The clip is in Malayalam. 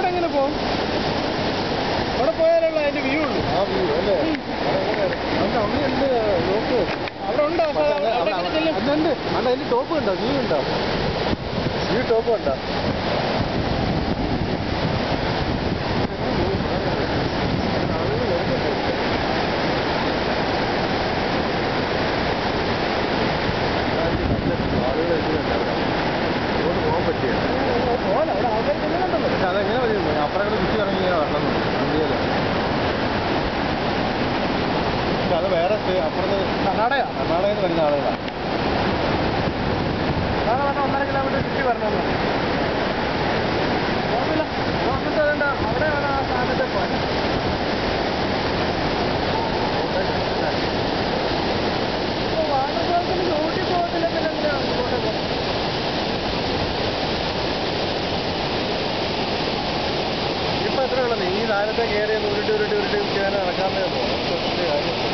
എങ്ങനെ പോകും അവിടെ പോയാലുള്ള അതിന്റെ വ്യൂ ഉള്ളൂ ആ വ്യൂ അല്ലേ അതെങ്ങനെ അവിടെ ഉണ്ട് നോക്ക് അവിടെ ഉണ്ടോ അപ്പൊ അവിടെ അവിടെ എങ്ങനെ ചെല്ലും അതുണ്ട് അല്ല അതിന്റെ ടോപ്പ് ഉണ്ടോ വ്യൂ ഉണ്ടോ വ്യൂ ടോപ്പ് ഉണ്ടോ പോകാൻ പറ്റിയ പോലെ അവിടെ ആൾക്കാർ ചെല്ലുന്നുണ്ടല്ലോ പക്ഷെ അതെങ്ങനെ മതി അപ്പുറം കൂടെ ചുറ്റി ഇറങ്ങി ഇങ്ങനെ വരണം ഇന്ത്യയില് പക്ഷെ അത് വേറെ സ്റ്റേ- അപ്പുറത്ത് കർണാടക കർണാടകയിൽ നിന്ന് വരുന്ന ആളുകളാണ് അതാണ് പറഞ്ഞ ഒന്നര കിലോമീറ്റർ ചുറ്റി വരണമെന്ന് കുഴപ്പമില്ല എന്നിട്ട് അതുകൊണ്ട് അവിടെയാണ് ആ സ്ഥാനത്തെ പോയത് വാട്ടർ ഫോൾസിന് ചൂണ്ടി പോകത്തില്ല പിന്നെ എന്തിനാണ് ഇങ്ങോട്ട് പോകുന്നത്? ഇപ്പൊ എത്ര ഉള്ളത് ഈ താരത്തെ കയറി ഒന്ന് ഉരുട്ടി ഉരുട്ടി ഉരുട്ടി ചെയ്യാൻ നടക്കാമേ ഉള്ളൂ കാര്യം